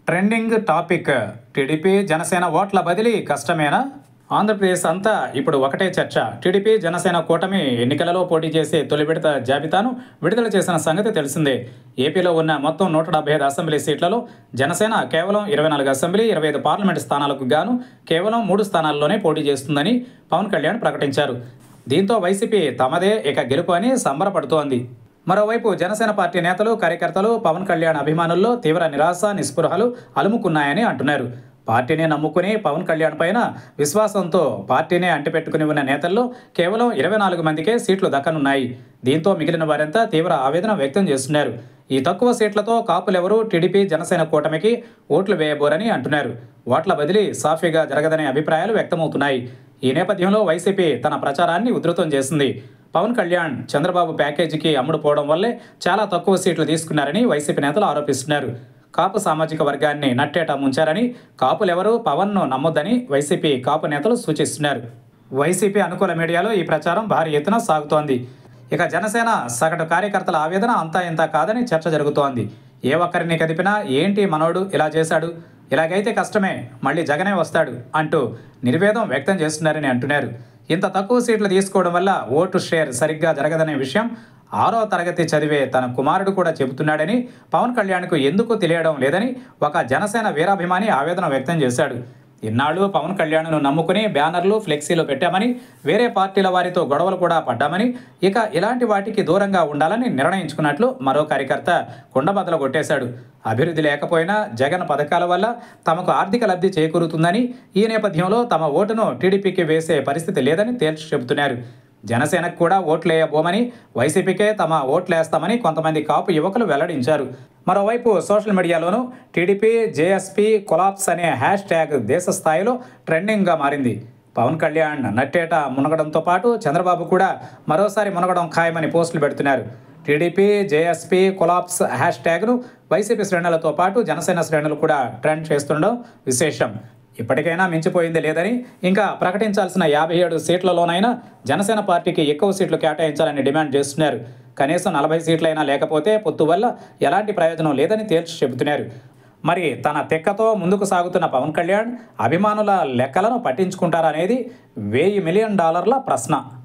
trending topic TDP Janasena ఓట్ల బదిలీ కష్టమేనా ఆంధ్రప్రదేశ్ అంతా ఇప్పుడు ఒకటే చర్చ టీడీపీ జనసేన కూటమి ఎన్నికలలో పోటీ చేసే తొలి విడత జాబితాను విడుదల చేసిన సంగతి తెలిసిందే ఏపీలో ఉన్న మొత్తం నూట డెబ్బై ఐదు అసెంబ్లీ సీట్లలో జనసేన కేవలం ఇరవై నాలుగు అసెంబ్లీ ఇరవై ఐదు పార్లమెంట్ స్థానాలకు గాను కేవలం మూడు స్థానాల్లోనే పోటీ చేస్తుందని పవన్ కళ్యాణ్ ప్రకటించారు దీంతో వైసీపీ తమదే ఇక గెలుపు అని సంబరపడుతోంది మరోవైపు జనసేన పార్టీ నేతలు కార్యకర్తలు పవన్ కళ్యాణ్ అభిమానుల్లో తీవ్ర నిరాశ నిస్పృహలు అలుముకున్నాయని అంటున్నారు పార్టీని నమ్ముకుని పవన్ కళ్యాణ్ పైన విశ్వాసంతో పార్టీనే అంటిపెట్టుకుని ఉన్న నేతల్లో కేవలం ఇరవై నాలుగు మందికే సీట్లు దక్కనున్నాయి దీంతో మిగిలిన వారంతా తీవ్ర ఆవేదన వ్యక్తం చేస్తున్నారు ఈ తక్కువ సీట్లతో కాపులెవరూ టీడీపీ జనసేన కూటమికి ఓట్లు వేయబోరని అంటున్నారు ఓట్ల బదిలీ సాఫీగా జరగదనే అభిప్రాయాలు వ్యక్తమవుతున్నాయి ఈ నేపథ్యంలో వైసీపీ తన ప్రచారాన్ని ఉధృతం చేసింది పవన్ కళ్యాణ్ చంద్రబాబు ప్యాకేజీకి అమ్ముడుపోవడం వల్లే చాలా తక్కువ సీట్లు తీసుకున్నారని వైసీపీ నేతలు ఆరోపిస్తున్నారు కాపు సామాజిక వర్గాన్ని నట్టేట ముంచారని కాపులెవరూ పవన్ను నమ్మొద్దని వైసీపీ కాపు నేతలు సూచిస్తున్నారు వైసీపీ అనుకూల మీడియాలో ఈ ప్రచారం భారీ ఎత్తున సాగుతోంది ఇక జనసేన సగటు కార్యకర్తల ఆవేదన అంతా ఇంత కాదని చర్చ జరుగుతోంది ఏ ఒక్కరిని కదిపినా ఏంటి మనోడు ఇలా చేశాడు ఇలాగైతే కష్టమే మళ్ళీ జగనే వస్తాడు అంటూ నిర్వేదం వ్యక్తం చేస్తున్నారని అంటున్నారు ఇంత తక్కువ సీట్లు తీసుకోవడం వల్ల ఓటు షేర్ సరిగ్గా జరగదనే విషయం ఆరో తరగతి చదివే తన కుమారుడు కూడా చెబుతున్నాడని పవన్ కళ్యాణ్కు ఎందుకు తెలియడం లేదని ఒక జనసేన వీరాభిమాని ఆవేదన వ్యక్తం చేశాడు ఇన్నాళ్ళు పవన్ కళ్యాణ్ను నమ్ముకుని బ్యానర్లు ఫ్లెక్సీలు పెట్టామని వేరే పార్టీల వారితో గొడవలు కూడా పడ్డామని ఇక ఇలాంటి వాటికి దూరంగా ఉండాలని నిర్ణయించుకున్నట్లు మరో కార్యకర్త కుండబద్దలు కొట్టేశాడు అభివృద్ధి లేకపోయినా జగన్ పథకాల వల్ల తమకు ఆర్థిక లబ్ధి చేకూరుతుందని ఈ నేపథ్యంలో తమ ఓటును టీడీపీకి వేసే పరిస్థితి లేదని తేల్చి చెబుతున్నారు జనసేనకు కూడా ఓట్లేయబోమని వైసీపీకే తమ ఓట్లేస్తామని కొంతమంది కాపు యువకులు వెల్లడించారు మరోవైపు సోషల్ మీడియాలోనూ టీడీపీ జేఎస్పీ కొలాప్స్ అనే హ్యాష్ ట్యాగ్ దేశ స్థాయిలో ట్రెండింగ్గా మారింది పవన్ కళ్యాణ్ నట్టేట మునగడంతో పాటు చంద్రబాబు కూడా మరోసారి మునగడం ఖాయమని పోస్టులు పెడుతున్నారు టీడీపీ జేఎస్పీ కొలాప్స్ హ్యాష్ ట్యాగ్ను వైసీపీ శ్రేణులతో పాటు జనసేన శ్రేణులు కూడా ట్రెండ్ చేస్తుండడం విశేషం ఇప్పటికైనా మించిపోయింది లేదని ఇంకా ప్రకటించాల్సిన యాభై ఏడు సీట్లలోనైనా జనసేన పార్టీకి ఎక్కువ సీట్లు కేటాయించాలని డిమాండ్ చేస్తున్నారు కనీసం నలభై సీట్లైనా లేకపోతే పొత్తు వల్ల ఎలాంటి ప్రయోజనం లేదని తేల్చి చెబుతున్నారు మరి తన తెక్కతో ముందుకు సాగుతున్న పవన్ కళ్యాణ్ అభిమానుల లెక్కలను పట్టించుకుంటారనేది వెయ్యి మిలియన్ డాలర్ల ప్రశ్న